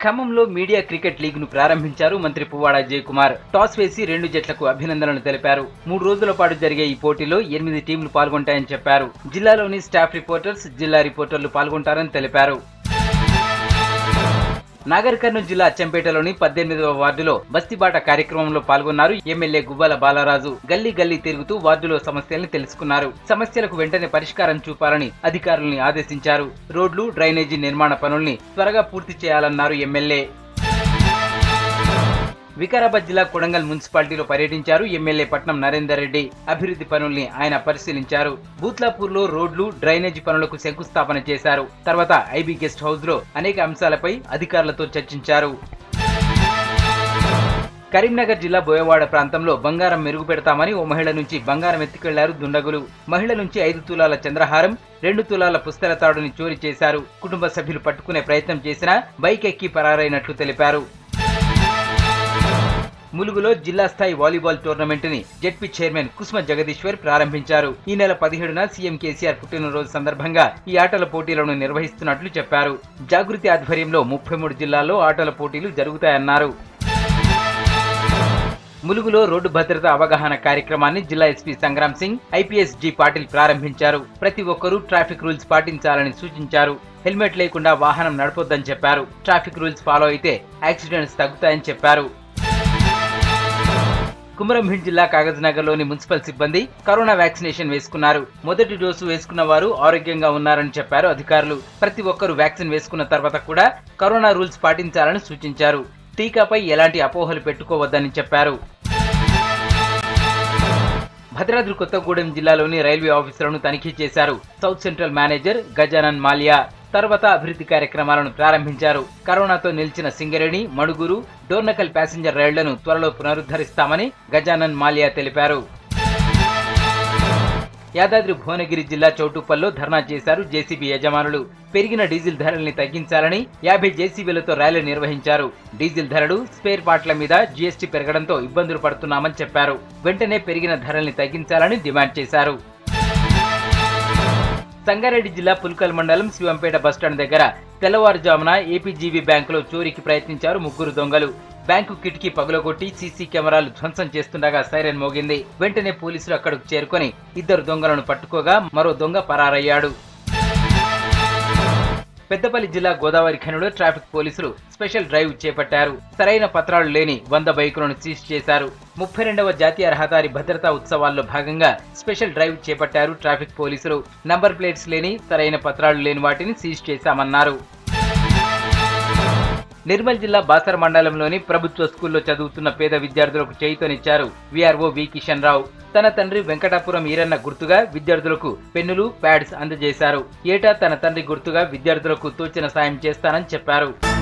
ఖమ్మంలో media cricket league ను ప్రారంభించారు మంత్రి పువ్వాడ జయకుమార్ టాస్ వేసి రెండు జట్లకు అభినందనలు తెలిపారు మూడు రోజుల పాటు జరిగే ఈ పోటీలో ఎనిమిది టీంలు పాల్గొంటాయని చెప్పారు జిల్లాలోని స్టాఫ్ రిపోర్టర్స్ జిల్లా రిపోర్టర్లు పాల్గొంటారని తెలిపారు నాగర్ కర్నూలు జిల్లా అచ్చంపేటలోని పద్దెనిమిదవ వార్డులో బస్తీబాట కార్యక్రమంలో పాల్గొన్నారు ఎమ్మెల్యే గువ్వల బాలరాజు గల్లీ గల్లీ తిరుగుతూ వార్డులో సమస్యల్ని తెలుసుకున్నారు సమస్యలకు వెంటనే పరిష్కారం చూపాలని అధికారుల్ని ఆదేశించారు రోడ్లు డ్రైనేజీ నిర్మాణ పనుల్ని త్వరగా పూర్తి చేయాలన్నారు ఎమ్మెల్యే వికారాబాద్ జిల్లా కొడంగల్ మున్సిపాలిటీలో పర్యటించారు ఎమ్మెల్యే పట్నం నరేందర్ రెడ్డి అభివృద్ధి పనుల్ని ఆయన పరిశీలించారు బూత్లాపూర్ లో రోడ్లు డ్రైనేజీ పనులకు శంకుస్థాపన చేశారు తర్వాత ఐబీ గెస్ట్ హౌస్ లో అనేక అంశాలపై అధికారులతో చర్చించారు కరీంనగర్ జిల్లా బోయవాడ ప్రాంతంలో బంగారం మెరుగు పెడతామని ఓ మహిళ నుంచి బంగారం ఎత్తుకెళ్లారు దుండగులు మహిళ నుంచి ఐదు తులాల చంద్రహారం రెండు తులాల పుస్తల తాడుని చోరీ చేశారు కుటుంబ సభ్యులు పట్టుకునే ప్రయత్నం చేసినా బైక్ ఎక్కి పరారైనట్లు తెలిపారు ములుగులో జిల్లా స్థాయి వాలీబాల్ టోర్నమెంట్ ని జెడ్పీ చైర్మన్ కుసుమ జగదీశ్వర్ ప్రారంభించారు ఈ నెల పదిహేడున సీఎం కేసీఆర్ పుట్టినరోజు సందర్భంగా ఈ ఆటల పోటీలను నిర్వహిస్తున్నట్లు చెప్పారు జాగృతి ఆధ్వర్యంలో ముప్పై మూడు జిల్లాల్లో ఆటల పోటీలు జరుగుతాయన్నారు ములుగులో రోడ్డు భద్రత అవగాహన కార్యక్రమాన్ని జిల్లా SP Sangram Singh IPS G Patil ప్రారంభించారు ప్రతి ఒక్కరూ ట్రాఫిక్ రూల్స్ పాటించాలని సూచించారు హెల్మెట్ లేకుండా వాహనం నడపొద్దని చెప్పారు ట్రాఫిక్ రూల్స్ ఫాలో అయితే యాక్సిడెంట్స్ తగ్గుతాయని చెప్పారు కుమరంభీం జిల్లా కాగజ్నగర్ లోని మున్సిపల్ సిబ్బంది కరోనా వ్యాక్సినేషన్ వేసుకున్నారు మొదటి డోసు వేసుకున్న వారు ఆరోగ్యంగా ఉన్నారని చెప్పారు అధికారులు ప్రతి ఒక్కరూ వ్యాక్సిన్ వేసుకున్న తర్వాత కూడా కరోనా రూల్స్ పాటించాలని సూచించారు టీకాపై ఎలాంటి అపోహలు పెట్టుకోవద్దని చెప్పారు భద్రాద్రి కొత్తగూడెం జిల్లాలోని రైల్వే ఆఫీసులను తనిఖీ చేశారు south central manager Gajanan Mallya తర్వాత అభివృద్ధి కార్యక్రమాలను ప్రారంభించారు కరోనాతో నిలిచిన సింగరేణి మణుగురు డోర్నకల్ ప్యాసింజర్ రైళ్లను త్వరలో పునరుద్ధరిస్తామని గజానన్ మాలియా తెలిపారు యాదాద్రి భువనగిరి జిల్లా చౌటుప్పల్లో ధర్నా చేశారు జేసీబీ యజమానులు పెరిగిన డీజిల్ ధరల్ని తగ్గించాలని యాభై జేసీబీలతో ర్యాలీ నిర్వహించారు డీజిల్ ధరలు స్పేర్ పార్ట్ల మీద జీఎస్టీ పెరగడంతో ఇబ్బందులు పడుతున్నామని చెప్పారు వెంటనే పెరిగిన ధరల్ని తగ్గించాలని డిమాండ్ చేశారు సంగారెడ్డి జిల్లా పుల్కల్ మండలం శివంపేట బస్టాండ్ దగ్గర తెల్లవారుజామున ఏపీజీబీ బ్యాంకులో చోరీకి ప్రయత్నించారు ముగ్గురు దొంగలు బ్యాంకు కిటికీ పగులగొట్టి సీసీ కెమెరాలు ధ్వంసం చేస్తుండగా సైరన్ మోగింది వెంటనే పోలీసులు అక్కడకు చేరుకొని ఇద్దరు దొంగలను పట్టుకోగా మరో దొంగ పరారయ్యాడు పెద్దపల్లి జిల్లా గోదావరి ఖనిలో ట్రాఫిక్ పోలీసులు స్పెషల్ డ్రైవ్ చేపట్టారు సరైన పత్రాలు లేని వంద బైకులను సీజ్ చేశారు ముప్పై రెండవ జాతీయ రహదారి భద్రతా ఉత్సవాల్లో భాగంగా స్పెషల్ డ్రైవ్ చేపట్టారు ట్రాఫిక్ పోలీసులు నంబర్ ప్లేట్స్ లేని సరైన పత్రాలు లేని వాటిని సీజ్ చేశామన్నారు నిర్మల్ జిల్లా బాసర మండలంలోని ప్రభుత్వ స్కూల్లో చదువుతున్న పేద విద్యార్థులకు చేయుతనిచ్చారు విఆర్ఓ వి కిషన్ రావు తన తండ్రి వెంకటాపురం ఈరన్న గుర్తుగా విద్యార్థులకు పెన్నులు ప్యాడ్స్ అందజేశారు ఏటా తన తండ్రి గుర్తుగా విద్యార్థులకు తోచిన సాయం చేస్తానని చెప్పారు